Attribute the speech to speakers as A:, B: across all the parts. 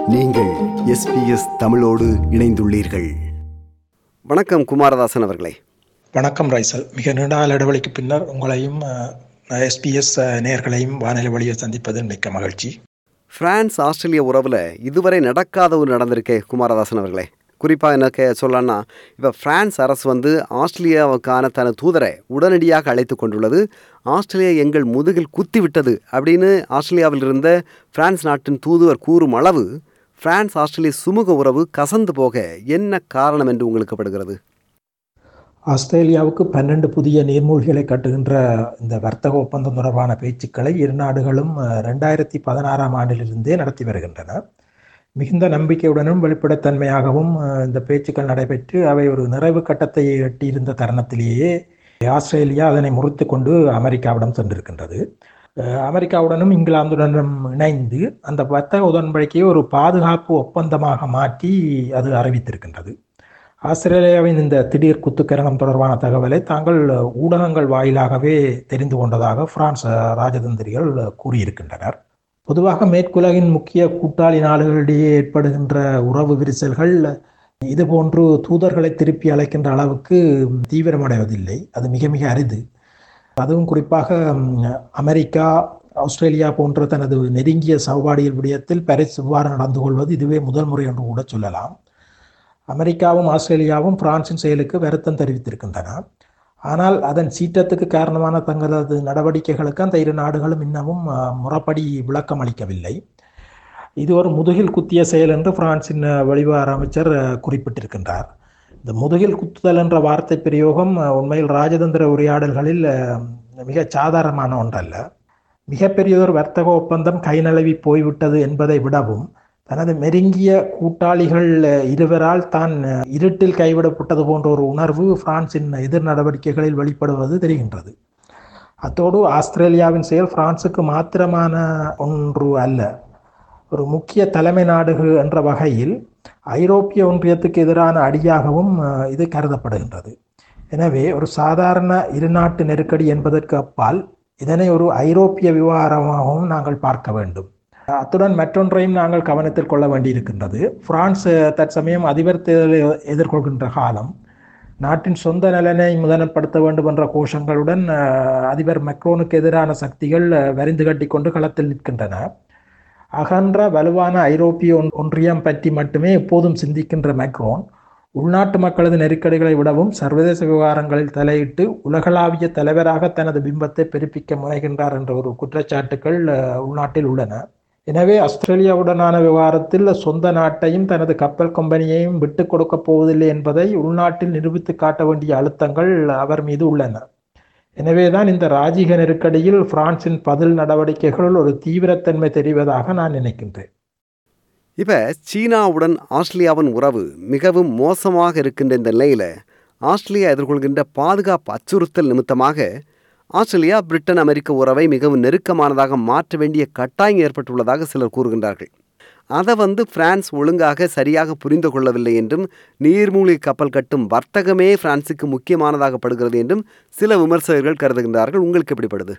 A: நீங்கள் எஸ்பிஎஸ் தமிழோடு இணைந்துள்ளீர்கள் வணக்கம் குமாரதாசன் அவர்களே
B: வணக்கம் ரைசல் மிக நீண்ட நாள் இடைவெளிக்கு பின்னர் உங்களையும் எஸ்பிஎஸ் நேயர்களையும் வானிலை வழியில் சந்திப்பது மிக்க மகிழ்ச்சி
A: பிரான்ஸ் ஆஸ்திரேலிய உறவில் இதுவரை நடக்காத ஒரு நடந்திருக்கே குமாரதாசன் அவர்களே குறிப்பாக எனக்கு சொல்லலாம்னா இப்போ பிரான்ஸ் அரசு வந்து ஆஸ்திரேலியாவுக்கான தனது தூதரை உடனடியாக அழைத்து கொண்டுள்ளது ஆஸ்திரேலியா எங்கள் முதுகில் குத்தி விட்டது அப்படின்னு ஆஸ்திரேலியாவில் இருந்த பிரான்ஸ் நாட்டின் தூதுவர் கூறும் அளவு பிரான்ஸ் ஆஸ்திரேலிய சுமூக உறவு கசந்து போக என்ன காரணம் என்று உங்களுக்கு படுகிறது
B: ஆஸ்திரேலியாவுக்கு பன்னெண்டு புதிய நீர்மூழ்கிகளை கட்டுகின்ற இந்த வர்த்தக ஒப்பந்தம் தொடர்பான பேச்சுக்களை இரு நாடுகளும் ரெண்டாயிரத்தி பதினாறாம் ஆண்டிலிருந்தே நடத்தி வருகின்றன மிகுந்த நம்பிக்கையுடனும் வெளிப்படைத்தன்மையாகவும் இந்த பேச்சுக்கள் நடைபெற்று அவை ஒரு நிறைவு கட்டத்தை எட்டியிருந்த தருணத்திலேயே ஆஸ்திரேலியா அதனை முறித்து கொண்டு அமெரிக்காவிடம் சென்றிருக்கின்றது அமெரிக்காவுடனும் இங்கிலாந்துடனும் இணைந்து அந்த வர்த்தக உடன்படிக்கையை ஒரு பாதுகாப்பு ஒப்பந்தமாக மாற்றி அது அறிவித்திருக்கின்றது ஆஸ்திரேலியாவின் இந்த திடீர் குத்துக்கரணம் தொடர்பான தகவலை தாங்கள் ஊடகங்கள் வாயிலாகவே தெரிந்து கொண்டதாக பிரான்ஸ் ராஜதந்திரிகள் கூறியிருக்கின்றனர் பொதுவாக மேற்குலகின் முக்கிய கூட்டாளி நாடுகளிடையே ஏற்படுகின்ற உறவு விரிசல்கள் இதுபோன்று தூதர்களை திருப்பி அழைக்கின்ற அளவுக்கு தீவிரமடைவதில்லை அது மிக மிக அரிது அதுவும் குறிப்பாக அமெரிக்கா ஆஸ்திரேலியா போன்ற தனது நெருங்கிய சௌபாடியல் விடயத்தில் பாரிஸ் இவ்வாறு நடந்து கொள்வது இதுவே முதல் முறை என்று கூட சொல்லலாம் அமெரிக்காவும் ஆஸ்திரேலியாவும் பிரான்சின் செயலுக்கு வருத்தம் தெரிவித்திருக்கின்றன ஆனால் அதன் சீற்றத்துக்கு காரணமான தங்களது நடவடிக்கைகளுக்கு அந்த இரு நாடுகளும் இன்னமும் முறைப்படி விளக்கம் அளிக்கவில்லை இது ஒரு முதுகில் குத்திய செயல் என்று பிரான்சின் வெளிவார அமைச்சர் குறிப்பிட்டிருக்கின்றார் இந்த முதுகில் குத்துதல் என்ற வார்த்தை பிரயோகம் உண்மையில் ராஜதந்திர உரையாடல்களில் மிக சாதாரணமான ஒன்றல்ல மிகப்பெரியதொரு வர்த்தக ஒப்பந்தம் கை நழுவி போய்விட்டது என்பதை விடவும் தனது நெருங்கிய கூட்டாளிகள் இருவரால் தான் இருட்டில் கைவிடப்பட்டது போன்ற ஒரு உணர்வு பிரான்சின் எதிர் நடவடிக்கைகளில் வெளிப்படுவது தெரிகின்றது அத்தோடு ஆஸ்திரேலியாவின் செயல் பிரான்சுக்கு மாத்திரமான ஒன்று அல்ல ஒரு முக்கிய தலைமை நாடுகள் என்ற வகையில் ஐரோப்பிய ஒன்றியத்துக்கு எதிரான அடியாகவும் இது கருதப்படுகின்றது எனவே ஒரு சாதாரண இருநாட்டு நெருக்கடி என்பதற்கு அப்பால் இதனை ஒரு ஐரோப்பிய விவகாரமாகவும் நாங்கள் பார்க்க வேண்டும் அத்துடன் மற்றொன்றையும் நாங்கள் கவனத்தில் கொள்ள வேண்டியிருக்கின்றது பிரான்ஸ் தற்சமயம் அதிபர் தேர்தலை எதிர்கொள்கின்ற காலம் நாட்டின் சொந்த நலனை முதனப்படுத்த வேண்டும் என்ற கோஷங்களுடன் அதிபர் மெக்ரோனுக்கு எதிரான சக்திகள் வரிந்து கட்டி கொண்டு களத்தில் நிற்கின்றன அகன்ற வலுவான ஐரோப்பிய ஒன்றியம் பற்றி மட்டுமே எப்போதும் சிந்திக்கின்ற மெக்ரோன் உள்நாட்டு மக்களது நெருக்கடிகளை விடவும் சர்வதேச விவகாரங்களில் தலையிட்டு உலகளாவிய தலைவராக தனது பிம்பத்தை பெருப்பிக்க முனைகின்றார் என்ற ஒரு குற்றச்சாட்டுகள் உள்நாட்டில் உள்ளன எனவே ஆஸ்திரேலியாவுடனான விவகாரத்தில் சொந்த நாட்டையும் தனது கப்பல் கம்பெனியையும் விட்டு கொடுக்க போவதில்லை என்பதை உள்நாட்டில் நிரூபித்து காட்ட வேண்டிய அழுத்தங்கள் அவர் மீது உள்ளன எனவேதான் இந்த ராஜீக நெருக்கடியில் பிரான்சின் பதில் நடவடிக்கைகளில் ஒரு தீவிரத்தன்மை தெரிவதாக நான் நினைக்கின்றேன்
A: இப்போ சீனாவுடன் ஆஸ்திரேலியாவின் உறவு மிகவும் மோசமாக இருக்கின்ற இந்த நிலையில் ஆஸ்திரேலியா எதிர்கொள்கின்ற பாதுகாப்பு அச்சுறுத்தல் நிமித்தமாக ஆஸ்திரேலியா பிரிட்டன் அமெரிக்க உறவை மிகவும் நெருக்கமானதாக மாற்ற வேண்டிய கட்டாயம் ஏற்பட்டுள்ளதாக சிலர் கூறுகின்றார்கள் அதை வந்து பிரான்ஸ் ஒழுங்காக சரியாக புரிந்து கொள்ளவில்லை என்றும் நீர்மூழ்கி கப்பல் கட்டும் வர்த்தகமே பிரான்சுக்கு முக்கியமானதாகப்படுகிறது என்றும் சில விமர்சகர்கள் கருதுகின்றார்கள் உங்களுக்கு எப்படிப்படுது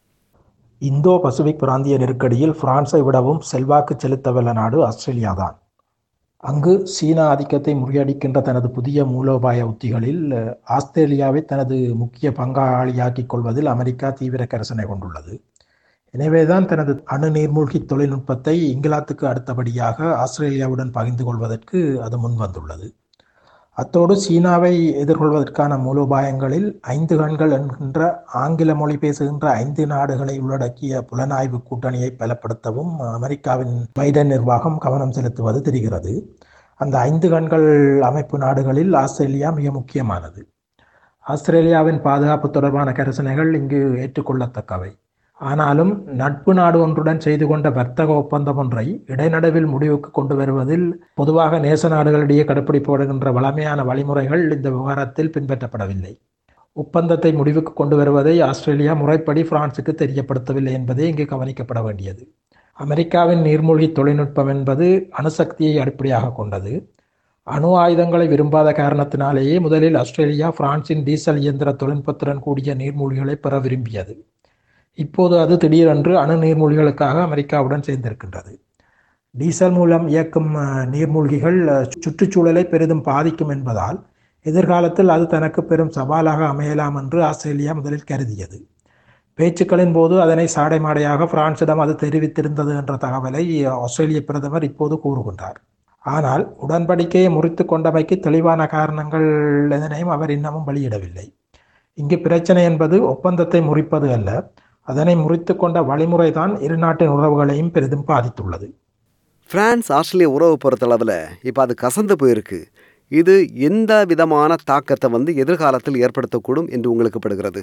B: இந்தோ பசிபிக் பிராந்திய நெருக்கடியில் பிரான்ஸை விடவும் செல்வாக்கு செலுத்தவல்ல நாடு ஆஸ்திரேலியா தான் அங்கு சீனா ஆதிக்கத்தை முறியடிக்கின்ற தனது புதிய மூலோபாய உத்திகளில் ஆஸ்திரேலியாவை தனது முக்கிய பங்காளியாக்கிக் கொள்வதில் அமெரிக்கா தீவிர கரசனை கொண்டுள்ளது எனவேதான் தனது அணு நீர்மூழ்கி தொழில்நுட்பத்தை இங்கிலாந்துக்கு அடுத்தபடியாக ஆஸ்திரேலியாவுடன் பகிர்ந்து கொள்வதற்கு அது முன்வந்துள்ளது அத்தோடு சீனாவை எதிர்கொள்வதற்கான மூலோபாயங்களில் ஐந்து கண்கள் என்கின்ற ஆங்கில மொழி பேசுகின்ற ஐந்து நாடுகளை உள்ளடக்கிய புலனாய்வு கூட்டணியை பலப்படுத்தவும் அமெரிக்காவின் பைடன் நிர்வாகம் கவனம் செலுத்துவது தெரிகிறது அந்த ஐந்து கண்கள் அமைப்பு நாடுகளில் ஆஸ்திரேலியா மிக முக்கியமானது ஆஸ்திரேலியாவின் பாதுகாப்பு தொடர்பான கரிசனைகள் இங்கு ஏற்றுக்கொள்ளத்தக்கவை ஆனாலும் நட்பு நாடு ஒன்றுடன் செய்து கொண்ட வர்த்தக ஒப்பந்தம் ஒன்றை இடைநடுவில் முடிவுக்கு கொண்டு வருவதில் பொதுவாக நேச நாடுகளிடையே கடைப்பிடிக்கப்படுகின்ற வளமையான வழிமுறைகள் இந்த விவகாரத்தில் பின்பற்றப்படவில்லை ஒப்பந்தத்தை முடிவுக்கு கொண்டு வருவதை ஆஸ்திரேலியா முறைப்படி பிரான்சுக்கு தெரியப்படுத்தவில்லை என்பதே இங்கு கவனிக்கப்பட வேண்டியது அமெரிக்காவின் நீர்மூழ்கி தொழில்நுட்பம் என்பது அணுசக்தியை அடிப்படையாக கொண்டது அணு ஆயுதங்களை விரும்பாத காரணத்தினாலேயே முதலில் ஆஸ்திரேலியா பிரான்சின் டீசல் இயந்திர தொழில்நுட்பத்துடன் கூடிய நீர்மூழ்கிகளை பெற விரும்பியது இப்போது அது திடீரென்று அணு நீர்மூழ்கிகளுக்காக அமெரிக்காவுடன் சேர்ந்திருக்கின்றது டீசல் மூலம் இயக்கும் அஹ், நீர்மூழ்கிகள் அஹ், சுற்றுச்சூழலை பெரிதும் பாதிக்கும் என்பதால் எதிர்காலத்தில் அது தனக்கு பெரும் சவாலாக அமையலாம் என்று ஆஸ்திரேலியா முதலில் கருதியது பேச்சுக்களின் போது அதனை சாடைமாடையாக பிரான்சிடம் அது தெரிவித்திருந்தது என்ற தகவலை ஆஸ்திரேலிய பிரதமர் இப்போது கூறுகின்றார் ஆனால் உடன்படிக்கையை முறித்து கொண்டமைக்கு தெளிவான காரணங்கள் எதனையும் அவர் இன்னமும் வெளியிடவில்லை இங்கு பிரச்சனை என்பது ஒப்பந்தத்தை முறிப்பது அல்ல அதனை முறித்து கொண்ட வழிமுறைதான் இரு நாட்டின் உறவுகளையும் பெரிதும் பாதித்துள்ளது
A: பிரான்ஸ் ஆஸ்திரேலிய உறவு பொறுத்தளவில் இப்போ அது கசந்து போயிருக்கு இது எந்த விதமான தாக்கத்தை வந்து எதிர்காலத்தில் ஏற்படுத்தக்கூடும் என்று உங்களுக்கு படுகிறது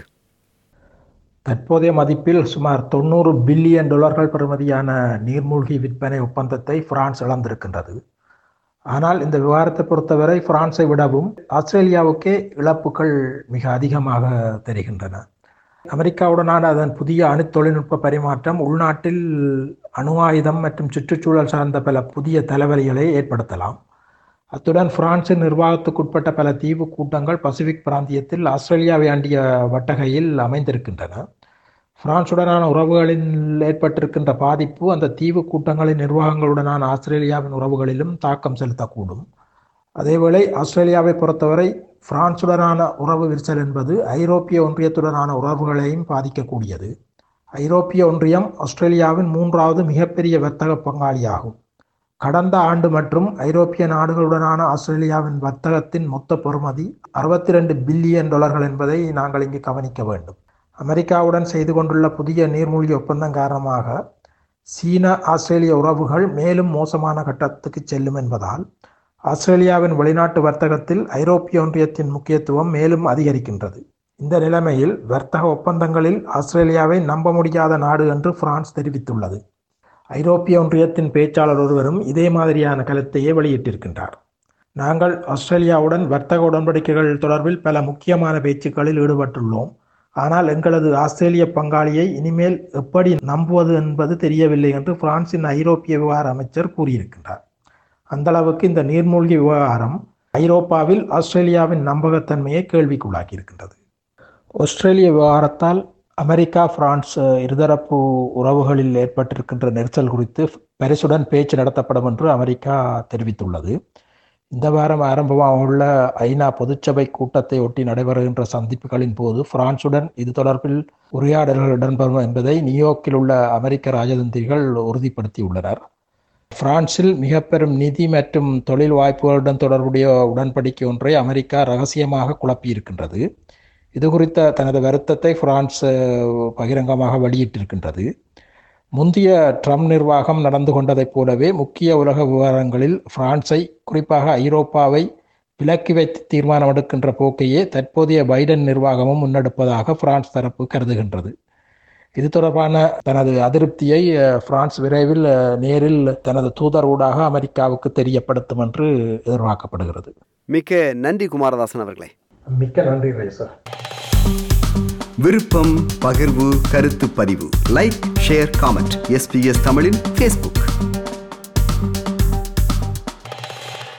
B: தற்போதைய மதிப்பில் சுமார் தொண்ணூறு பில்லியன் டாலர்கள் பெறுமதியான நீர்மூழ்கி விற்பனை ஒப்பந்தத்தை பிரான்ஸ் இழந்திருக்கின்றது ஆனால் இந்த விவகாரத்தை பொறுத்தவரை பிரான்ஸை விடவும் ஆஸ்திரேலியாவுக்கே இழப்புகள் மிக அதிகமாக தெரிகின்றன அமெரிக்காவுடனான அதன் புதிய அணு தொழில்நுட்ப பரிமாற்றம் உள்நாட்டில் அணு ஆயுதம் மற்றும் சுற்றுச்சூழல் சார்ந்த பல புதிய தலைவலிகளை ஏற்படுத்தலாம் அத்துடன் பிரான்சின் நிர்வாகத்துக்குட்பட்ட பல தீவு கூட்டங்கள் பசிபிக் பிராந்தியத்தில் ஆஸ்திரேலியாவை அண்டிய வட்டகையில் அமைந்திருக்கின்றன பிரான்சுடனான உறவுகளில் ஏற்பட்டிருக்கின்ற பாதிப்பு அந்த தீவு கூட்டங்களின் நிர்வாகங்களுடனான ஆஸ்திரேலியாவின் உறவுகளிலும் தாக்கம் செலுத்தக்கூடும் அதேவேளை ஆஸ்திரேலியாவை பொறுத்தவரை பிரான்சுடனான உறவு விரிசல் என்பது ஐரோப்பிய ஒன்றியத்துடனான உறவுகளையும் பாதிக்கக்கூடியது ஐரோப்பிய ஒன்றியம் ஆஸ்திரேலியாவின் மூன்றாவது மிகப்பெரிய வர்த்தக பங்காளியாகும் கடந்த ஆண்டு மற்றும் ஐரோப்பிய நாடுகளுடனான ஆஸ்திரேலியாவின் வர்த்தகத்தின் மொத்த பெறுமதி அறுபத்தி ரெண்டு பில்லியன் டாலர்கள் என்பதை நாங்கள் இங்கு கவனிக்க வேண்டும் அமெரிக்காவுடன் செய்து கொண்டுள்ள புதிய நீர்மூழ்கி ஒப்பந்தம் காரணமாக சீன ஆஸ்திரேலிய உறவுகள் மேலும் மோசமான கட்டத்துக்கு செல்லும் என்பதால் ஆஸ்திரேலியாவின் வெளிநாட்டு வர்த்தகத்தில் ஐரோப்பிய ஒன்றியத்தின் முக்கியத்துவம் மேலும் அதிகரிக்கின்றது இந்த நிலைமையில் வர்த்தக ஒப்பந்தங்களில் ஆஸ்திரேலியாவை நம்ப முடியாத நாடு என்று பிரான்ஸ் தெரிவித்துள்ளது ஐரோப்பிய ஒன்றியத்தின் பேச்சாளர் ஒருவரும் இதே மாதிரியான கருத்தையே வெளியிட்டிருக்கின்றார் நாங்கள் ஆஸ்திரேலியாவுடன் வர்த்தக உடன்படிக்கைகள் தொடர்பில் பல முக்கியமான பேச்சுக்களில் ஈடுபட்டுள்ளோம் ஆனால் எங்களது ஆஸ்திரேலிய பங்காளியை இனிமேல் எப்படி நம்புவது என்பது தெரியவில்லை என்று பிரான்சின் ஐரோப்பிய விவகார அமைச்சர் கூறியிருக்கின்றார் அந்த அளவுக்கு இந்த நீர்மூழ்கி விவகாரம் ஐரோப்பாவில் ஆஸ்திரேலியாவின் நம்பகத்தன்மையை கேள்விக்குள்ளாக்கியிருக்கின்றது ஆஸ்திரேலிய விவகாரத்தால் அமெரிக்கா பிரான்ஸ் அஹ், இருதரப்பு உறவுகளில் ஏற்பட்டிருக்கின்ற நெரிசல் குறித்து பரிசுடன் பேச்சு நடத்தப்படும் என்று அமெரிக்கா தெரிவித்துள்ளது இந்த வாரம் ஆரம்பமாக உள்ள ஐநா பொதுச்சபை கூட்டத்தை ஒட்டி நடைபெறுகின்ற சந்திப்புகளின் போது பிரான்சுடன் இது தொடர்பில் உரையாடல்கள் இடம்பெறும் என்பதை நியூயார்க்கில் உள்ள அமெரிக்க ராஜதந்திரிகள் உறுதிப்படுத்தியுள்ளனர் பிரான்சில் மிக பெரும் நிதி மற்றும் தொழில் வாய்ப்புகளுடன் தொடர்புடைய உடன்படிக்கை ஒன்றை அமெரிக்கா ரகசியமாக குழப்பியிருக்கின்றது இது குறித்த தனது வருத்தத்தை பிரான்ஸ் அஹ், பகிரங்கமாக வெளியிட்டிருக்கின்றது முந்தைய ட்ரம்ப் நிர்வாகம் நடந்து கொண்டதைப் போலவே முக்கிய உலக விவகாரங்களில் பிரான்ஸை குறிப்பாக ஐரோப்பாவை விலக்கி வைத்து தீர்மானம் எடுக்கின்ற போக்கையே தற்போதைய பைடன் நிர்வாகமும் முன்னெடுப்பதாக பிரான்ஸ் தரப்பு கருதுகின்றது இது தொடர்பான தனது அதிருப்தியை அஹ், பிரான்ஸ் விரைவில் அஹ், நேரில் தனது தூதர் ஊடாக அமெரிக்காவுக்கு தெரியப்படுத்தும் என்று எதிர்பார்க்கப்படுகிறது
A: மிக்க நன்றி குமாரதாசன் அவர்களே
B: மிக்க நன்றி ரைசர்
A: விருப்பம் பகிர்வு கருத்து பதிவு லைக் ஷேர் காமெண்ட் எஸ்பிஎஸ் தமிழின் ஃபேஸ்புக்